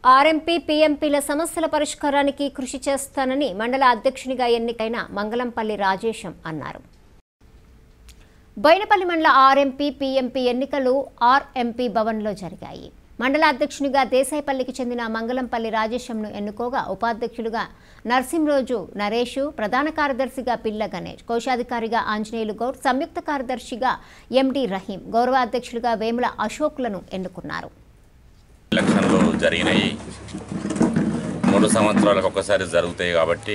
RMP పీఎంపీల సమస్యల పరిష్కారానికి కృషి చేస్తానని మండల అధ్యక్షునిగా ఎన్నికైన మంగళంపల్లి రాజేశం అన్నారు బైనపల్లి మండల ఆర్ఎంపీ పీఎంపీ ఎన్నికలు ఆర్ఎంపీ భవన్లో జరిగాయి మండల అధ్యక్షునిగా దేశాయిపల్లికి చెందిన మంగళంపల్లి రాజేశంను ఎన్నుకోగా ఉపాధ్యక్షులుగా నర్సింరోజు నరేషు ప్రధాన కార్యదర్శిగా పిల్ల గణేష్ కోశాధికారిగా ఆంజనేయులు గౌడ్ సంయుక్త కార్యదర్శిగా ఎండి రహీం గౌరవ అధ్యక్షులుగా వేముల అశోక్లను ఎన్నుకున్నారు ఎలక్షన్లు జరిగినాయి మూడు సంవత్సరాలకు ఒక్కసారి జరుగుతాయి కాబట్టి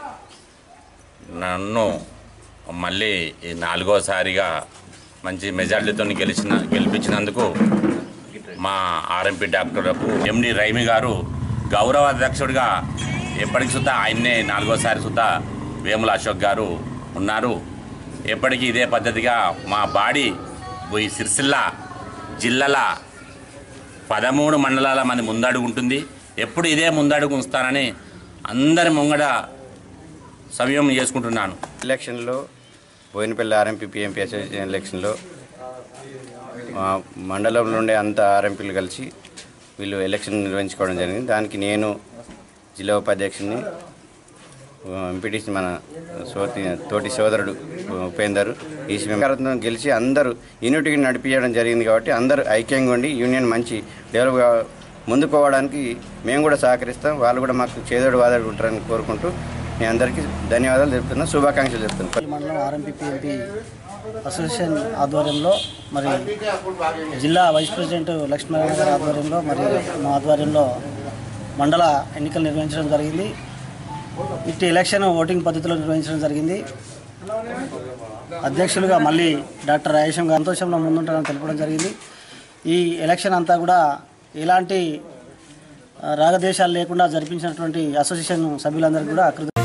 నన్ను మళ్ళీ ఈ నాలుగోసారిగా మంచి మెజార్టీతో గెలిచిన గెలిపించినందుకు మా ఆర్ఎంపీ డాక్టర్లకు ఎండి రైమి గారు గౌరవ అధ్యక్షుడిగా ఎప్పటికి సుతా ఆయన్నే నాలుగోసారి సుతా వేముల అశోక్ గారు ఉన్నారు ఎప్పటికీ ఇదే పద్ధతిగా మా బాడీ ఈ సిరిసిల్ల జిల్లాల పదమూడు మండలాల మంది ముందడుగు ఉంటుంది ఎప్పుడు ఇదే ముందడుగు ఉంచుతానని అందరి ముంగడ సమయం చేసుకుంటున్నాను ఎలక్షన్లో బోయినపల్లి ఆర్ఎంపీ పిఎంపీ అసోసియేషన్ ఎలక్షన్లో మా మండలంలో ఉండే అంత ఆర్ఎంపీలు కలిసి వీళ్ళు ఎలక్షన్ నిర్వహించుకోవడం జరిగింది దానికి నేను జిల్లా ఉపాధ్యక్షుడిని ఎంపీటీసీ మన సోతి తోటి సోదరుడు ఉపేందర్ ఈ కార్యక్రమంలో గెలిచి అందరూ యూనిట్గా నడిపించడం జరిగింది కాబట్టి అందరూ ఐక్యంగా ఉండి యూనియన్ మంచి డెవలప్ కా- ముందుకు పోవడానికి మేము కూడా సహకరిస్తాం వాళ్ళు కూడా మాకు చేదోడు వాదోడు ఉంటారని కోరుకుంటూ మీ అందరికీ ధన్యవాదాలు చెప్తున్నా శుభాకాంక్షలు చెప్తున్నాను ఈ మండలం ఆర్ఎంపీ పిఎంపీ అసోసియేషన్ ఆధ్వర్యంలో మరి జిల్లా వైస్ ప్రెసిడెంట్ లక్ష్మీనారాయణ గారి ఆధ్వర్యంలో మరి మా ఆధ్వర్యంలో మండల ఎన్నికలు నిర్వహించడం జరిగింది ఇట్టి ఎలక్షన్ ఓటింగ్ పద్ధతిలో నిర్వహించడం జరిగింది అధ్యక్షులుగా మళ్ళీ డాక్టర్ రాయేశం గారు సంతోషంలో ముందుంటారని తెలపడం జరిగింది ఈ ఎలక్షన్ అంతా కూడా ఎలాంటి ఆ, రాగదేశాలు లేకుండా జరిపించినటువంటి అసోసియేషన్ సభ్యులందరికీ కూడా కృత